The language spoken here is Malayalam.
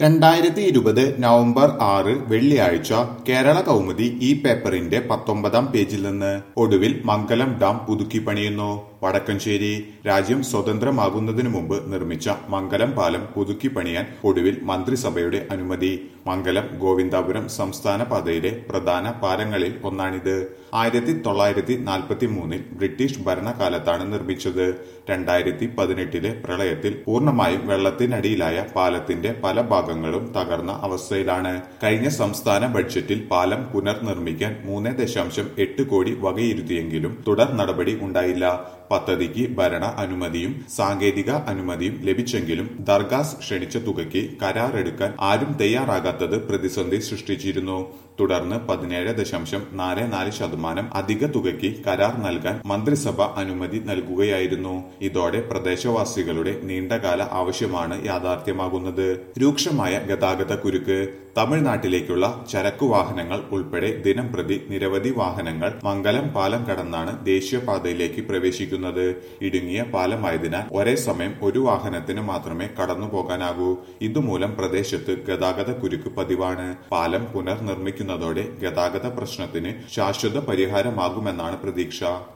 രണ്ടായിരത്തി ഇരുപത് നവംബർ ആറ് വെള്ളിയാഴ്ച കേരള കൗമുദി ഈ പേപ്പറിന്റെ പത്തൊമ്പതാം പേജിൽ നിന്ന് ഒടുവിൽ മംഗലം ഡാം പുതുക്കി പണിയുന്നു വടക്കഞ്ചേരി രാജ്യം സ്വതന്ത്രമാകുന്നതിനു മുമ്പ് നിർമ്മിച്ച മംഗലം പാലം പുതുക്കി പണിയാൻ ഒടുവിൽ മന്ത്രിസഭയുടെ അനുമതി മംഗലം ഗോവിന്ദാപുരം സംസ്ഥാന പാതയിലെ പ്രധാന പാലങ്ങളിൽ ഒന്നാണിത് ആയിരത്തി തൊള്ളായിരത്തി നാൽപ്പത്തി മൂന്നിൽ ബ്രിട്ടീഷ് ഭരണകാലത്താണ് നിർമ്മിച്ചത് രണ്ടായിരത്തി പതിനെട്ടിലെ പ്രളയത്തിൽ പൂർണ്ണമായും വെള്ളത്തിനടിയിലായ പാലത്തിന്റെ പല ഭാഗങ്ങളും തകർന്ന അവസ്ഥയിലാണ് കഴിഞ്ഞ സംസ്ഥാന ബഡ്ജറ്റിൽ പാലം പുനർനിർമ്മിക്കാൻ മൂന്ന് ദശാംശം എട്ട് കോടി വകയിരുത്തിയെങ്കിലും തുടർ നടപടി ഉണ്ടായില്ല പദ്ധതിക്ക് ഭരണ അനുമതിയും സാങ്കേതിക അനുമതിയും ലഭിച്ചെങ്കിലും ദർഗാസ് ക്ഷണിച്ച തുകയ്ക്ക് കരാറെടുക്കാൻ ആരും തയ്യാറാകാത്തത് പ്രതിസന്ധി സൃഷ്ടിച്ചിരുന്നു തുടർന്ന് പതിനേഴ് ദശാംശം നാല് നാല് ശതമാനം അധിക തുകയ്ക്ക് കരാർ നൽകാൻ മന്ത്രിസഭ അനുമതി നൽകുകയായിരുന്നു ഇതോടെ പ്രദേശവാസികളുടെ നീണ്ടകാല ആവശ്യമാണ് യാഥാർത്ഥ്യമാകുന്നത് രൂക്ഷമായ ഗതാഗത കുരുക്ക് തമിഴ്നാട്ടിലേക്കുള്ള ചരക്കു വാഹനങ്ങൾ ഉൾപ്പെടെ ദിനം പ്രതി നിരവധി വാഹനങ്ങൾ മംഗലം പാലം കടന്നാണ് ദേശീയപാതയിലേക്ക് പ്രവേശിക്കുന്നത് ഇടുങ്ങിയ പാലമായതിനാൽ ഒരേ സമയം ഒരു വാഹനത്തിന് മാത്രമേ കടന്നു പോകാനാകൂ ഇതുമൂലം പ്രദേശത്ത് ഗതാഗത കുരുക്ക് പതിവാണ് പാലം പുനർനിർമ്മിക്കുന്നതോടെ ഗതാഗത പ്രശ്നത്തിന് ശാശ്വത പരിഹാരമാകുമെന്നാണ് പ്രതീക്ഷ